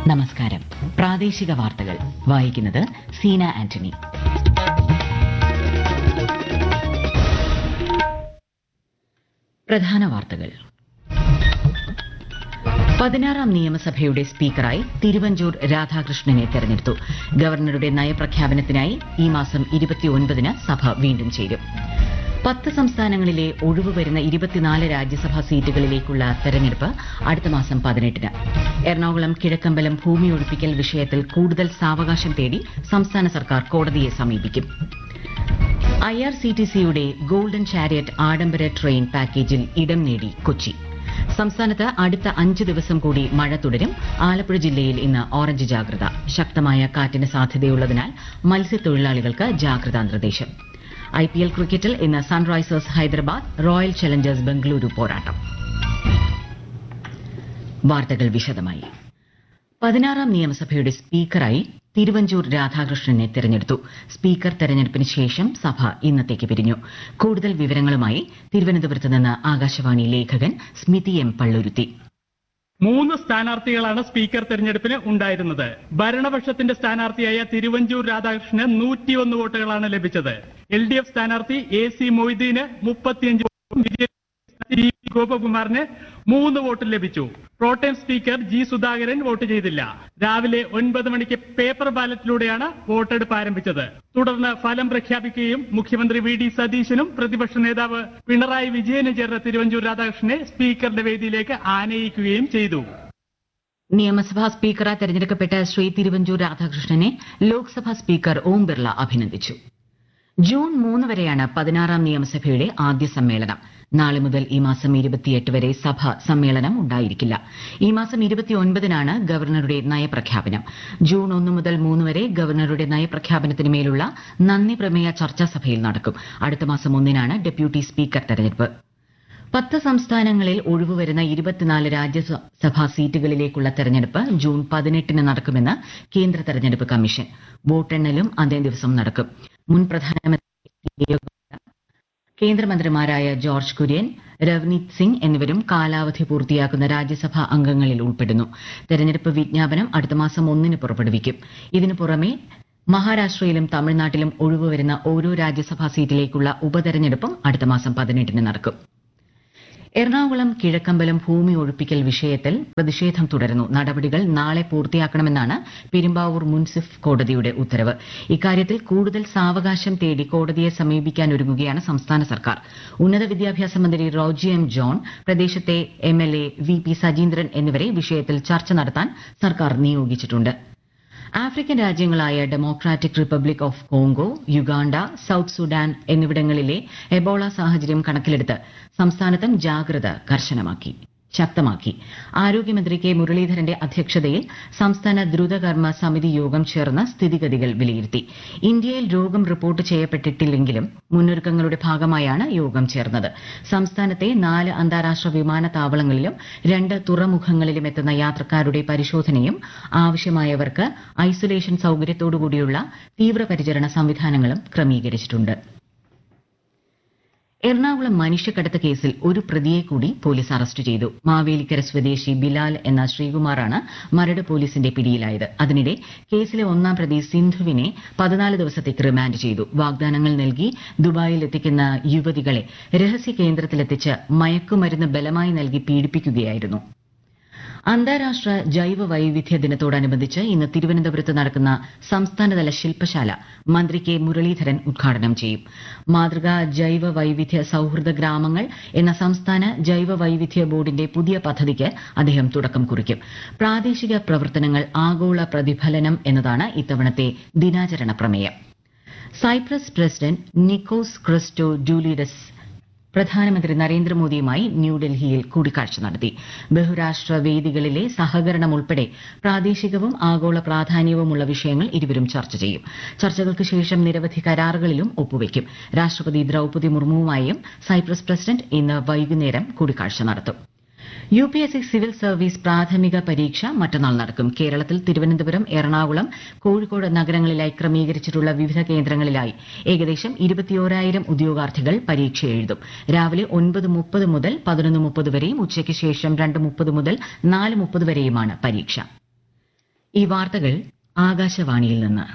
നമസ്കാരം പ്രാദേശിക വാർത്തകൾ വായിക്കുന്നത് സീന ആന്റണി പ്രധാന വാർത്തകൾ പതിനാറാം നിയമസഭയുടെ സ്പീക്കറായി തിരുവഞ്ചൂർ രാധാകൃഷ്ണനെ തെരഞ്ഞെടുത്തു ഗവർണറുടെ നയപ്രഖ്യാപനത്തിനായി ഈ മാസം ഇരുപത്തിയൊൻപതിന് സഭ വീണ്ടും ചേരും പത്ത് സംസ്ഥാനങ്ങളിലെ ഒഴിവ് വരുന്ന ഇരുപത്തിനാല് രാജ്യസഭാ സീറ്റുകളിലേക്കുള്ള തെരഞ്ഞെടുപ്പ് അടുത്ത മാസം പതിനെട്ടിന് എറണാകുളം കിഴക്കമ്പലം ഭൂമി ഒഴിപ്പിക്കൽ വിഷയത്തിൽ കൂടുതൽ സാവകാശം തേടി സംസ്ഥാന സർക്കാർ കോടതിയെ സമീപിക്കും ഐ ആർ സി ടി സിയുടെ ഗോൾഡൻ ചാരിയറ്റ് ആഡംബര ട്രെയിൻ പാക്കേജിൽ ഇടം നേടി കൊച്ചി സംസ്ഥാനത്ത് അടുത്ത അഞ്ച് ദിവസം കൂടി മഴ തുടരും ആലപ്പുഴ ജില്ലയിൽ ഇന്ന് ഓറഞ്ച് ജാഗ്രത ശക്തമായ കാറ്റിന് സാധ്യതയുള്ളതിനാൽ മത്സ്യത്തൊഴിലാളികൾക്ക് ജാഗ്രതാ നിർദ്ദേശം ഐ പി എൽ ക്രിക്കറ്റിൽ ഇന്ന് Sunrisers Hyderabad Royal Challengers Bengaluru പോരാട്ടം വാർത്തകൾ വിശദമായി പതിനാറാം നിയമസഭയുടെ സ്പീക്കറായി തിരുവഞ്ചൂർ രാധാകൃഷ്ണനെ തെരഞ്ഞെടുത്തു സ്പീക്കർ തെരഞ്ഞെടുപ്പിന് ശേഷം സഭ ഇന്നത്തേക്ക് പിരിഞ്ഞു കൂടുതൽ വിവരങ്ങളുമായി തിരുവനന്തപുരത്ത് നിന്ന് ആകാശവാണി ലേഖകൻ സ്മിതി എം പള്ളുരുത്തി മൂന്ന് സ്ഥാനാർത്ഥികളാണ് സ്പീക്കർ തെരഞ്ഞെടുപ്പിന് ഉണ്ടായിരുന്നത് ഭരണപക്ഷത്തിന്റെ സ്ഥാനാർത്ഥിയായ തിരുവഞ്ചൂർ രാധാകൃഷ്ണന് നൂറ്റിയൊന്ന് വോട്ടുകളാണ് ലഭിച്ചത് എൽ ഡി എഫ് സ്ഥാനാർത്ഥി എ സി മൊയ്തീന് മുപ്പത്തിയഞ്ച് വോട്ടും വിജയ ടി വി ഗോപകുമാറിന് മൂന്ന് വോട്ട് ലഭിച്ചു പ്രോട്ടേം സ്പീക്കർ ജി സുധാകരൻ വോട്ട് ചെയ്തില്ല രാവിലെ ഒൻപത് മണിക്ക് പേപ്പർ ബാലറ്റിലൂടെയാണ് വോട്ടെടുപ്പ് ആരംഭിച്ചത് തുടർന്ന് ഫലം പ്രഖ്യാപിക്കുകയും മുഖ്യമന്ത്രി വി ഡി സതീശനും പ്രതിപക്ഷ നേതാവ് പിണറായി വിജയനും ചേർന്ന തിരുവഞ്ചൂർ രാധാകൃഷ്ണനെ സ്പീക്കറുടെ വേദിയിലേക്ക് ആനയിക്കുകയും ചെയ്തു നിയമസഭാ സ്പീക്കറായി തെരഞ്ഞെടുക്കപ്പെട്ട ശ്രീ തിരുവഞ്ചൂർ രാധാകൃഷ്ണനെ ലോക്സഭാ സ്പീക്കർ ഓം ബിർള അഭിനന്ദിച്ചു ജൂൺ മൂന്ന് വരെയാണ് പതിനാറാം നിയമസഭയുടെ ആദ്യ സമ്മേളനം നാളെ മുതൽ ഈ മാസം ഇരുപത്തിയെട്ട് വരെ സഭ സമ്മേളനം ഉണ്ടായിരിക്കില്ല ഈ മാസം ഇരുപത്തിയൊൻപതിനാണ് ഗവർണറുടെ നയപ്രഖ്യാപനം ജൂൺ ഒന്ന് മുതൽ മൂന്ന് വരെ ഗവർണറുടെ നയപ്രഖ്യാപനത്തിന് മേലുള്ള നന്ദി പ്രമേയ ചർച്ചാ സഭയിൽ നടക്കും അടുത്ത മാസം ഒന്നിനാണ് ഡെപ്യൂട്ടി സ്പീക്കർ തെരഞ്ഞെടുപ്പ് പത്ത് സംസ്ഥാനങ്ങളിൽ ഒഴിവുവരുന്ന ഇരുപത്തിനാല് രാജ്യസഭാ സീറ്റുകളിലേക്കുള്ള തെരഞ്ഞെടുപ്പ് ജൂൺ പതിനെട്ടിന് നടക്കുമെന്ന് കേന്ദ്ര തെരഞ്ഞെടുപ്പ് കമ്മീഷൻ വോട്ടെണ്ണലും അതേ ദിവസം നടക്കും മുൻ പ്രധാനമന്ത്രി കേന്ദ്രമന്ത്രിമാരായ ജോർജ് കുര്യൻ രവ്നീത് സിംഗ് എന്നിവരും കാലാവധി പൂർത്തിയാക്കുന്ന രാജ്യസഭാ അംഗങ്ങളിൽ ഉൾപ്പെടുന്നു തെരഞ്ഞെടുപ്പ് വിജ്ഞാപനം അടുത്ത മാസം ഒന്നിന് പുറപ്പെടുവിക്കും ഇതിനു പുറമെ മഹാരാഷ്ട്രയിലും തമിഴ്നാട്ടിലും ഒഴിവുവരുന്ന ഓരോ രാജ്യസഭാ സീറ്റിലേക്കുള്ള ഉപതെരഞ്ഞെടുപ്പും അടുത്ത മാസം പതിനെട്ടിന് നടക്കും എറണാകുളം കിഴക്കമ്പലം ഭൂമി ഒഴിപ്പിക്കൽ വിഷയത്തിൽ പ്രതിഷേധം തുടരുന്നു നടപടികൾ നാളെ പൂർത്തിയാക്കണമെന്നാണ് പെരുമ്പാവൂർ മുൻസിഫ് കോടതിയുടെ ഉത്തരവ് ഇക്കാര്യത്തിൽ കൂടുതൽ സാവകാശം തേടി കോടതിയെ സമീപിക്കാനൊരുങ്ങുകയാണ് സംസ്ഥാന സർക്കാർ ഉന്നത വിദ്യാഭ്യാസ മന്ത്രി റോജി എം ജോൺ പ്രദേശത്തെ M L A V P Sajeendran എന്നിവരെ വിഷയത്തിൽ ചർച്ച നടത്താൻ സർക്കാർ നിയോഗിച്ചിട്ടുണ്ട് ആഫ്രിക്കൻ രാജ്യങ്ങളായ Democratic Republic of Congo Uganda South Sudan എന്നിവിടങ്ങളിലെ എബോള സാഹചര്യം കണക്കിലെടുത്ത് സംസ്ഥാനത്തും ജാഗ്രത കർശനമാക്കി ശക്തമാക്കി ആരോഗ്യമന്ത്രി കെ മുരളീധരന്റെ അധ്യക്ഷതയിൽ സംസ്ഥാന ദ്രുതകർമ്മ സമിതി യോഗം ചേർന്ന് സ്ഥിതിഗതികൾ വിലയിരുത്തി ഇന്ത്യയിൽ രോഗം റിപ്പോർട്ട് ചെയ്യപ്പെട്ടിട്ടില്ലെങ്കിലും മുന്നൊരുക്കങ്ങളുടെ ഭാഗമായാണ് യോഗം ചേർന്നത് സംസ്ഥാനത്തെ നാല് അന്താരാഷ്ട്ര വിമാനത്താവളങ്ങളിലും രണ്ട് തുറമുഖങ്ങളിലും എത്തുന്ന യാത്രക്കാരുടെ പരിശോധനയും ആവശ്യമായവർക്ക് ഐസൊലേഷൻ സൌകര്യത്തോടുകൂടിയുള്ള തീവ്രപരിചരണ സംവിധാനങ്ങളും ക്രമീകരിച്ചിട്ടുണ്ട് എറണാകുളം മനുഷ്യക്കടത്ത് കേസിൽ ഒരു പ്രതിയെ കൂടി പോലീസ് അറസ്റ്റ് ചെയ്തു മാവേലിക്കര സ്വദേശി ബിലാൽ എന്ന ശ്രീകുമാറാണ് മരട് പോലീസിന്റെ പിടിയിലായത് അതിനിടെ കേസിലെ ഒന്നാം പ്രതി സിന്ധുവിനെ പതിനാല് ദിവസത്തേക്ക് റിമാൻഡ് ചെയ്തു വാഗ്ദാനങ്ങൾ നൽകി ദുബായിൽ എത്തിക്കുന്ന യുവതികളെ രഹസ്യ കേന്ദ്രത്തിലെത്തിച്ച് മയക്കുമരുന്ന് ബലമായി നൽകി പീഡിപ്പിക്കുകയായിരുന്നു അന്താരാഷ്ട്ര ജൈവ വൈവിധ്യ ദിനത്തോടനുബന്ധിച്ച് ഇന്ന് തിരുവനന്തപുരത്ത് നടക്കുന്ന സംസ്ഥാനതല ശില്പശാല മന്ത്രി കെ മുരളീധരൻ ഉദ്ഘാടനം ചെയ്യും മാതൃകാ ജൈവ വൈവിധ്യ സൌഹൃദ ഗ്രാമങ്ങൾ എന്ന സംസ്ഥാന ജൈവ വൈവിധ്യ ബോർഡിന്റെ പുതിയ പദ്ധതിക്ക് അദ്ദേഹം തുടക്കം കുറിക്കും പ്രാദേശിക പ്രവർത്തനങ്ങൾ ആഗോള പ്രതിഫലനം എന്നതാണ് ഇത്തവണത്തെ ദിനാചരണ പ്രമേയം Cyprus president Nikos Christodoulides പ്രധാനമന്ത്രി നരേന്ദ്രമോദിയുമായി ന്യൂഡൽഹിയിൽ കൂടിക്കാഴ്ച നടത്തി ബഹുരാഷ്ട്ര വേദികളിലെ സഹകരണം ഉൾപ്പെടെ പ്രാദേശികവും ആഗോള പ്രാധാന്യവുമുള്ള വിഷയങ്ങൾ ഇരുവരും ചർച്ച ചെയ്യും ചർച്ചകൾക്ക് ശേഷം നിരവധി കരാറുകളിലും ഒപ്പുവയ്ക്കും രാഷ്ട്രപതി ദ്രൌപതി മുർമുവുമായും സൈപ്രസ് പ്രസിഡന്റ് ഇന്ന് വൈകുന്നേരം കൂടിക്കാഴ്ച നടത്തും U P S C civil service പ്രാഥമിക പരീക്ഷ മറ്റന്നാൾ നടക്കും കേരളത്തിൽ തിരുവനന്തപുരം എറണാകുളം കോഴിക്കോട് നഗരങ്ങളിലായി ക്രമീകരിച്ചിട്ടുള്ള വിവിധ കേന്ദ്രങ്ങളിലായി ഏകദേശം ഇരുപത്തിയോരായിരം ഉദ്യോഗാർത്ഥികൾ പരീക്ഷ എഴുതും രാവിലെ ഒൻപത് മുപ്പത് മുതൽ പതിനൊന്ന് മുപ്പത് വരെയും ഉച്ചയ്ക്ക് ശേഷം രണ്ട് മുപ്പത് മുതൽ നാല് മുപ്പത് വരെയുമാണ് പരീക്ഷ ഈ വാർത്തകൾ ആകാശവാണിയിൽ നിന്ന്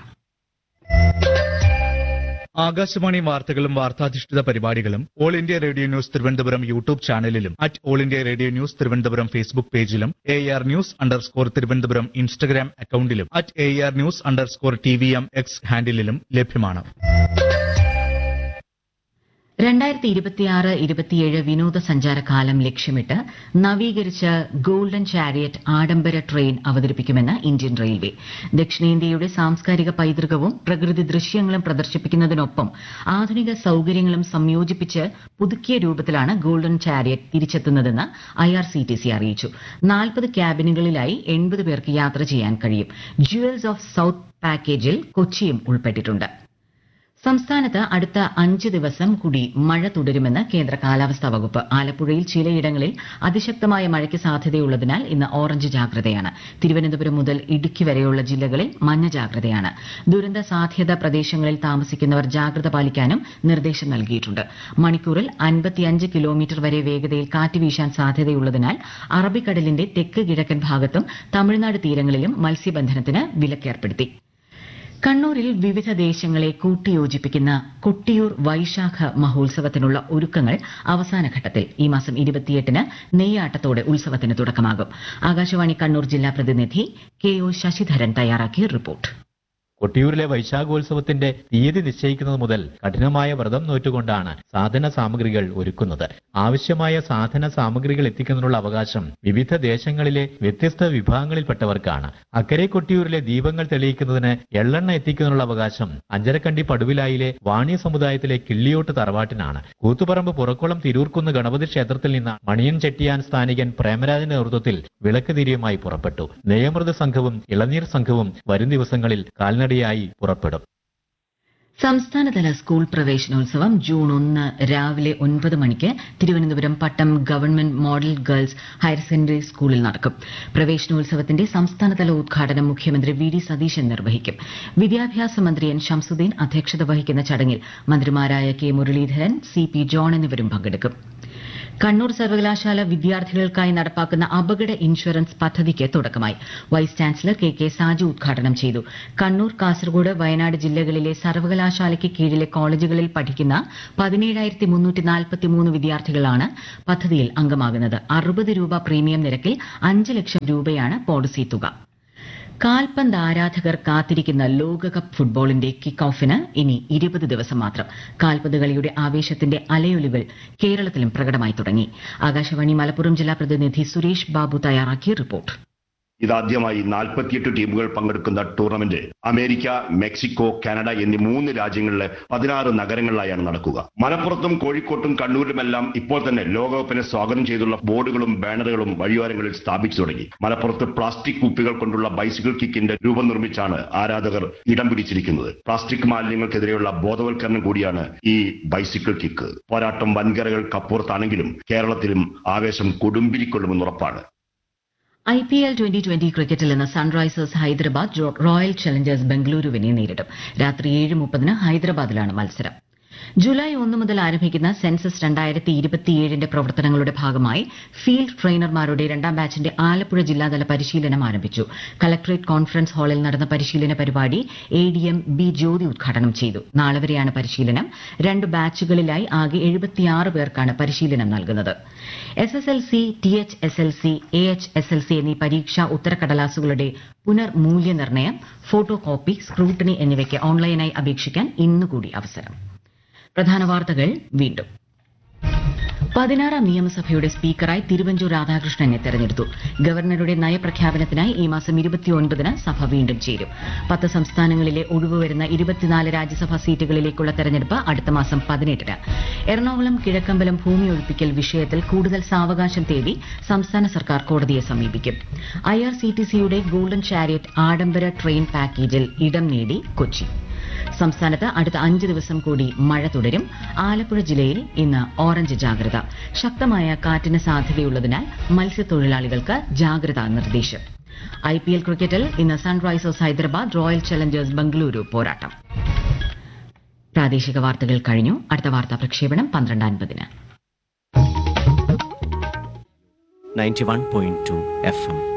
ആകാശവാണി വാർത്തകളും വാർത്താധിഷ്ഠിത പരിപാടികളും All India Radio news Thiruvananthapuram YouTube ചാനലിലും at All India Radio news Thiruvananthapuram Facebook പേജിലും A R news underscore Thiruvananthapuram Instagram അക്കൌണ്ടിലും at A R news underscore T V M X ഹാൻഡിലും ലഭ്യമാണ് രണ്ടായിരത്തി ഇരുപത്തിയാറ് ഇരുപത്തിയേഴ് വിനോദസഞ്ചാര കാലം ലക്ഷ്യമിട്ട് നവീകരിച്ച ഗോൾഡൻ ചാരിയറ്റ് ആഡംബര ട്രെയിൻ അവതരിപ്പിക്കുമെന്ന് ഇന്ത്യൻ റെയിൽവേ ദക്ഷിണേന്ത്യയുടെ സാംസ്കാരിക പൈതൃകവും പ്രകൃതി ദൃശ്യങ്ങളും പ്രദർശിപ്പിക്കുന്നതിനൊപ്പം ആധുനിക സൌകര്യങ്ങളും സംയോജിപ്പിച്ച് പുതുക്കിയ രൂപത്തിലാണ് ഗോൾഡൻ ചാരിയറ്റ് തിരിച്ചെത്തുന്നതെന്ന് ഐആർസിടിസി അറിയിച്ചു നാൽപ്പത് ക്യാബിനുകളിലായി എൺപത് പേർക്ക് യാത്ര ചെയ്യാൻ കഴിയും ജുവൽസ് ഓഫ് സൌത്ത് പാക്കേജിൽ കൊച്ചിയും ഉൾപ്പെട്ടിട്ടുണ്ട് സംസ്ഥാനത്ത് അടുത്ത അഞ്ച് ദിവസം കൂടി മഴ തുടരുമെന്ന് കേന്ദ്ര കാലാവസ്ഥാ വകുപ്പ് ആലപ്പുഴയിൽ ചിലയിടങ്ങളിൽ അതിശക്തമായ മഴയ്ക്ക് സാധ്യതയുള്ളതിനാൽ ഇന്ന് ഓറഞ്ച് ജാഗ്രതയാണ് തിരുവനന്തപുരം മുതൽ ഇടുക്കി വരെയുള്ള ജില്ലകളിൽ മഞ്ഞ ജാഗ്രതയാണ് ദുരന്ത സാധ്യത പ്രദേശങ്ങളിൽ താമസിക്കുന്നവർ ജാഗ്രത പാലിക്കാനും നിർദ്ദേശം നൽകിയിട്ടുണ്ട് മണിക്കൂറിൽ അൻപത്തിയഞ്ച് കിലോമീറ്റർ വരെ വേഗതയിൽ കാറ്റ് വീശാൻ സാധ്യതയുള്ളതിനാൽ അറബിക്കടലിന്റെ തെക്ക് കിഴക്കൻ ഭാഗത്തും തമിഴ്നാട് തീരങ്ങളിലും മത്സ്യബന്ധനത്തിന് വിലക്കേർപ്പെടുത്തി കണ്ണൂരിൽ വിവിധ ദേശങ്ങളെ കൂട്ടിയോജിപ്പിക്കുന്ന കൊട്ടിയൂർ വൈശാഖ മഹോത്സവത്തിനുള്ള ഒരുക്കങ്ങൾ അവസാന ഘട്ടത്തിൽ ഈ മാസം ഇരുപത്തിയെട്ടിന് നെയ്യാട്ടത്തോടെ ഉത്സവത്തിന് തുടക്കമാകും ആകാശവാണി കണ്ണൂർ ജില്ലാ പ്രതിനിധി കെ ഒ ശശിധരൻ തയ്യാറാക്കിയ റിപ്പോർട്ട് കൊട്ടിയൂരിലെ വൈശാഖോത്സവത്തിന്റെ തീയതി നിശ്ചയിക്കുന്നത് മുതൽ കഠിനമായ വ്രതം നോറ്റുകൊണ്ടാണ് സാധന സാമഗ്രികൾ ഒരുക്കുന്നത് ആവശ്യമായ സാധന സാമഗ്രികൾ എത്തിക്കുന്നതിനുള്ള അവകാശം വിവിധ ദേശങ്ങളിലെ വ്യത്യസ്ത വിഭാഗങ്ങളിൽപ്പെട്ടവർക്കാണ് അക്കരെ കൊട്ടിയൂരിലെ ദീപങ്ങൾ തെളിയിക്കുന്നതിന് എള്ളെണ്ണ എത്തിക്കുന്നതിനുള്ള അവകാശം അഞ്ചരക്കണ്ടി പടുവിലായിലെ വാണി സമുദായത്തിലെ കിള്ളിയോട്ട് തറവാട്ടിനാണ് കൂത്തുപറമ്പ് പുറക്കുളം തിരൂർക്കുന്ന് ഗണപതി ക്ഷേത്രത്തിൽ നിന്ന് മണിയൻ ചെട്ടിയാൻ സ്ഥാനികൻ പ്രേമരാജന്റെ നേതൃത്വത്തിൽ വിളക്ക് തിരിയുമായി പുറപ്പെട്ടു നെയ്യമൃത സംഘവും ഇളനീർ സംഘവും വരും ദിവസങ്ങളിൽ കാൽനടയായി പുറപ്പെടും സംസ്ഥാനതല സ്കൂൾ പ്രവേശനോത്സവം ജൂൺ ഒന്ന് രാവിലെ ഒൻപത് മണിക്ക് Thiruvananthapuram Pattom government model girls higher secondary സ്കൂളിൽ നടക്കും പ്രവേശനോത്സവത്തിന്റെ സംസ്ഥാനതല ഉദ്ഘാടനം മുഖ്യമന്ത്രി വി ഡി സതീശൻ നിർവഹിക്കും വിദ്യാഭ്യാസ മന്ത്രി എൻ ശംസുദ്ദീൻ അധ്യക്ഷത വഹിക്കുന്ന ചടങ്ങിൽ മന്ത്രിമാരായ K Muraleedharan C P John എന്നിവരും പങ്കെടുക്കും കണ്ണൂർ സർവകലാശാല വിദ്യാർത്ഥികൾക്കായി നടപ്പാക്കുന്ന അപകട ഇൻഷുറൻസ് പദ്ധതിക്ക് തുടക്കമായി vice chancellor K K Saju ഉദ്ഘാടനം ചെയ്തു കണ്ണൂർ കാസർഗോഡ് വയനാട് ജില്ലകളിലെ സർവകലാശാലയ്ക്ക് കീഴിലെ കോളേജുകളിൽ പഠിക്കുന്ന പതിനേഴായിരത്തി മുന്നൂറ്റി നാൽപ്പത്തിമൂന്ന് വിദ്യാർത്ഥികളാണ് പദ്ധതിയിൽ അംഗമാകുന്നത് അറുപത് രൂപ പ്രീമിയം നിരക്കിൽ അഞ്ച് ലക്ഷം രൂപയാണ് പോളിസി തുക കാൽപന്ത് ആരാധകർ കാത്തിരിക്കുന്ന ലോകകപ്പ് ഫുട്ബോളിന്റെ കിക്ക് ഓഫിന് ഇനി ഇരുപത് ദിവസം മാത്രം കാൽപന്ത് കളിയുടെ ആവേശത്തിന്റെ അലയൊലികൾ കേരളത്തിലും പ്രകടമായി തുടങ്ങി ആകാശവാണി മലപ്പുറം ജില്ലാ പ്രതിനിധി സുരേഷ് ബാബു തയ്യാറാക്കിയ റിപ്പോർട്ട് ഇതാദ്യമായി നാൽപ്പത്തിയെട്ട് ടീമുകൾ പങ്കെടുക്കുന്ന ടൂർണമെന്റ് അമേരിക്ക മെക്സിക്കോ കാനഡ എന്നീ മൂന്ന് രാജ്യങ്ങളിലെ പതിനാറ് നഗരങ്ങളിലായാണ് നടക്കുക മലപ്പുറത്തും കോഴിക്കോട്ടും കണ്ണൂരിലുമെല്ലാം ഇപ്പോൾ തന്നെ ലോകകപ്പിനെ സ്വാഗതം ചെയ്തുള്ള ബോർഡുകളും ബാനറുകളും വഴിയോരങ്ങളിൽ സ്ഥാപിച്ചു തുടങ്ങി മലപ്പുറത്ത് പ്ലാസ്റ്റിക് കുപ്പികൾ കൊണ്ടുള്ള ബൈസിക്കിൾ കിക്കിന്റെ രൂപം നിർമ്മിച്ചാണ് ആരാധകർ ഇടം പിടിച്ചിരിക്കുന്നത് പ്ലാസ്റ്റിക് മാലിന്യങ്ങൾക്കെതിരെയുള്ള ബോധവൽക്കരണം കൂടിയാണ് ഈ ബൈസിക്കിൾ കിക്ക് പോരാട്ടം വൻകരകൾക്കപ്പുറത്താണെങ്കിലും കേരളത്തിലും ആവേശം കൊടുമ്പിരിക്കൊള്ളുമെന്ന് ഉറപ്പാണ് I P L twenty twenty ക്രിക്കറ്റിൽ ഇന്ന് സൺറൈസേഴ്സ് ഹൈദരാബാദ് ജോ- റോയൽ ചലഞ്ചേഴ്സ് ബംഗളൂരുവിനെ നേരിടും രാത്രി ഏഴ് മുപ്പതിന് ഹൈദരാബാദിലാണ് മത്സരം ജൂലൈ ഒന്ന് മുതൽ ആരംഭിക്കുന്ന സെൻസസ് രണ്ടായിരത്തി ഇരുപത്തിയേഴിന്റെ പ്രവർത്തനങ്ങളുടെ ഭാഗമായി ഫീൽഡ് ട്രെയിനർമാരുടെ രണ്ടാം ബാച്ചിന്റെ ആലപ്പുഴ ജില്ലാതല പരിശീലനം ആരംഭിച്ചു കലക്ടറേറ്റ് കോൺഫറൻസ് ഹാളിൽ നടന്ന പരിശീലന പരിപാടി A D M B Jyothi ഉദ്ഘാടനം ചെയ്തു നാളെ വരെയാണ് പരിശീലനം രണ്ട് ബാച്ചുകളിലായി ആകെ എഴുപത്തിയാറ് പേർക്കാണ് പരിശീലനം നൽകുന്നത് S S L C T H S L C A H S L C എന്നീ പരീക്ഷാ ഉത്തരക്കടലാസുകളുടെ പുനർമൂല്യനിർണ്ണയം ഫോട്ടോ കോപ്പി സ്ക്രൂട്ടണി എന്നിവയ്ക്ക് ഓൺലൈനായി അപേക്ഷിക്കാൻ ഇന്നുകൂടി അവസരം പ്രധാന വാർത്തകൾ വീണ്ടും പതിനാറാം നിയമസഭയുടെ സ്പീക്കറായി തിരുവഞ്ചൂർ രാധാകൃഷ്ണനെ തെരഞ്ഞെടുത്തു ഗവർണറുടെ നയപ്രഖ്യാപനത്തിനായി ഈ മാസം ഇരുപത്തിയൊൻപതിന് സഭ വീണ്ടും ചേരും പത്ത് സംസ്ഥാനങ്ങളിലെ ഒഴിവുവരുന്ന ഇരുപത്തിനാല് രാജ്യസഭാ സീറ്റുകളിലേക്കുള്ള തെരഞ്ഞെടുപ്പ് അടുത്ത മാസം പതിനെട്ടിന് എറണാകുളം കിഴക്കമ്പലം ഭൂമി ഒഴിപ്പിക്കൽ വിഷയത്തിൽ കൂടുതൽ സാവകാശം തേടി സംസ്ഥാന സർക്കാർ കോടതിയെ സമീപിക്കും ഐ ആർ സി ടി സിയുടെ ഗോൾഡൻ ചാരിയറ്റ് ആഡംബര ട്രെയിൻ പാക്കേജിൽ ഇടം നേടി കൊച്ചി സംസ്ഥാനത്ത് അടുത്ത അഞ്ച് ദിവസം കൂടി മഴ തുടരും ആലപ്പുഴ ജില്ലയിൽ ഇന്ന് ഓറഞ്ച് ജാഗ്രത ശക്തമായ കാറ്റിന് സാധ്യതയുള്ളതിനാൽ മത്സ്യത്തൊഴിലാളികൾക്ക് ജാഗ്രതാ നിർദ്ദേശം ഐ പി എൽ ക്രിക്കറ്റിൽ ഇന്ന് Sunrisers Hyderabad Royal Challengers Bengaluru പോരാട്ടം പ്രാദേശിക വാർത്തകൾ കഴിഞ്ഞു അടുത്ത വാർത്താ പ്രക്ഷേപണം പന്ത്രണ്ട് അൻപതിന് 91.2 FM.